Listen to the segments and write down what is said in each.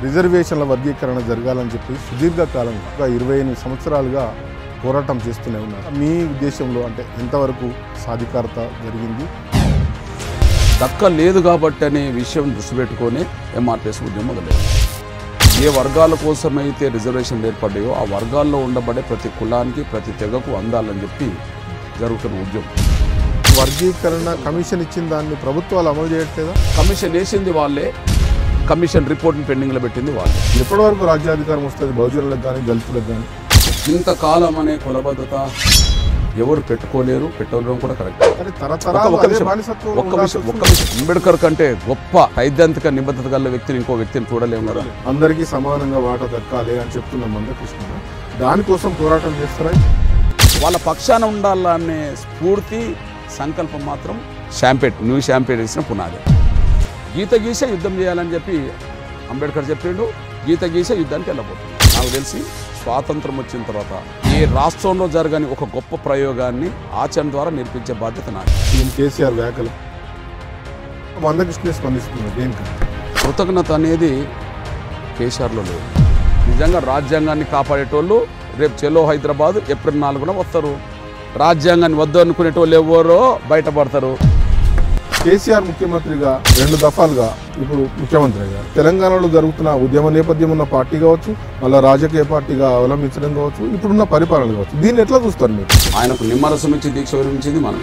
రిజర్వేషన్ల వర్గీకరణ జరగాలని చెప్పి సుదీర్ఘకాలంగా ఒక ఇరవై ఎనిమిది సంవత్సరాలుగా పోరాటం చేస్తూనే ఉన్నారు మీ ఉద్దేశంలో అంటే ఎంతవరకు సాధికారత జరిగింది దక్క లేదు కాబట్టి అనే విషయం దృష్టి పెట్టుకొని ఎంఆర్పిఎస్ ఉద్యమం మొదలైంది ఏ వర్గాల కోసమైతే రిజర్వేషన్లు ఏర్పడ్డాయో ఆ వర్గాల్లో ఉండబడే ప్రతి కులానికి ప్రతి తెగకు అందాలని చెప్పి జరుగుతున్న ఉద్యమం వర్గీకరణ కమిషన్ ఇచ్చిన దాన్ని ప్రభుత్వాలు అమలు చేయట్లేదా కమిషన్ వేసింది వాళ్ళే కమిషన్ రిపోర్ట్ని పెండింగ్లో పెట్టింది వాళ్ళే ఎప్పటి వరకు రాజ్యాధికారం వస్తుంది బహుజనులకు కానీ దళితులకు కానీ ఇంతకాలం అనే కులబద్ధత ఎవరు పెట్టుకోలేరు పెట్టలేరు కూడా కరెక్ట్ అరే ఒక్క- తరతరాలు ఒక్క అదే నిమిషం బానిసత్వం ఒక్క ఉండాల్సి నిమిషం ఒక్క వస్తుంది. నిమిషం అంబేద్కర్ కంటే గొప్ప సైద్ధాంతిక నిబద్ధత గల వ్యక్తిని ఇంకో వ్యక్తిని చూడలేము కదా అందరికీ సమానంగా వాటా దక్కాలి అని చెప్తున్న మందకృష్ణ దానికోసం పోరాటం చేస్తారా వాళ్ళ పక్షాన ఉండాలనే స్ఫూర్తి సంకల్పం మాత్రం షాంపేట్ న్యూ షాంపేట్ వేసిన పునాది గీత గీసే యుద్ధం చేయాలని చెప్పి అంబేద్కర్ చెప్పిండు గీత గీసే యుద్ధానికి వెళ్ళబోతుంది నాకు తెలిసి స్వాతంత్రం వచ్చిన తర్వాత ఏ రాష్ట్రంలో జరగని ఒక గొప్ప ప్రయోగాన్ని ఆచరణ ద్వారా నేర్పించే బాధ్యత నాది సీఎం కేసీఆర్ వ్యాఖ్యలు మందకృష్ణ స్పందిస్తున్నారు దేనికి కృతజ్ఞత అనేది కేసీఆర్లో లేదు నిజంగా రాజ్యాంగాన్ని కాపాడేటోళ్ళు రేపు చెలో హైదరాబాద్ ఏప్రిల్ నాలుగున వస్తారు రాజ్యాంగాన్ని వద్దు అనుకునేటోళ్ళు ఎవరో బయటపడతారు కేసీఆర్ ముఖ్యమంత్రిగా రెండు దఫాలుగా ఇప్పుడు ముఖ్యమంత్రి అయ్యారు తెలంగాణలో జరుగుతున్న ఉద్యమ నేపథ్యం ఉన్న పార్టీ కావచ్చు మళ్ళీ రాజకీయ పార్టీగా అవలంబించడం కావచ్చు ఇప్పుడున్న పరిపాలన కావచ్చు దీన్ని ఎట్లా చూస్తారు మీరు ఆయనకు నిమ్మరసం ఇచ్చి దీక్ష విరమించింది మనం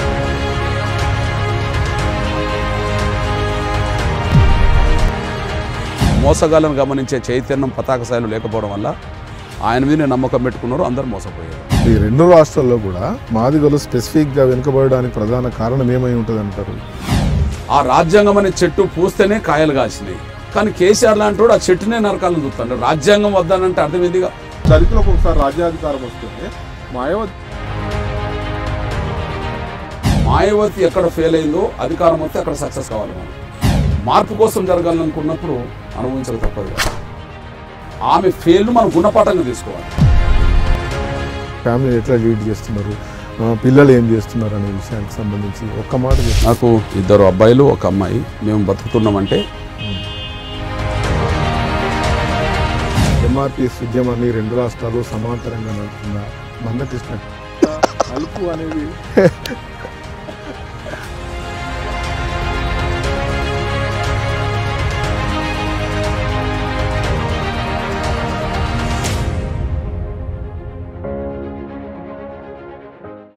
మోసగాలను గమనించే చైతన్యం పతాక స్థాయిలో లేకపోవడం వల్ల ఆయన మీద నమ్మకం పెట్టుకున్నారు అందరూ మోసపోయారు ఈ రెండు రాష్ట్రాల్లో కూడా మాదిగలు స్పెసిఫిక్ గా వెనుకబడడానికి ప్రధాన కారణం ఏమై ఉంటుంది అంటారు ఆ రాజ్యాంగం అనే చెట్టు పూస్తేనే కాయలు కాసినాయి కానీ కేసీఆర్ లాంటి వాడు ఆ చెట్టునే నరకాలను చూస్తాడు రాజ్యాంగం వద్దానంటే అర్థమైందిగా దళితులకు ఒకసారి రాజ్యాధికారం వస్తుంది మాయావతి మాయావతి ఎక్కడ ఫెయిల్ అయిందో అధికారం వస్తే అక్కడ సక్సెస్ కావాలి మనం మార్పు కోసం జరగాలనుకున్నప్పుడు అనుభవించక తప్పదు కదా. ఆమె ఫెయిల్ను మనం గుణపాఠంగా తీసుకోవాలి ఫ్యామిలీ ఎట్లా లీడ్ చేస్తున్నారు ఆ, పిల్లలు ఏం చేస్తున్నారు అనే విషయానికి సంబంధించి ఒక్క మాట చెప్పండి. నాకు ఇద్దరు అబ్బాయిలు ఒక అమ్మాయి మేము బతుకుతున్నామంటే ఎంఆర్పిఎస్ ఉద్యమాన్ని రెండు రాష్ట్రాలు సమాంతరంగా నడుపుతున్న మందకృష్ణ అలుపు అనేది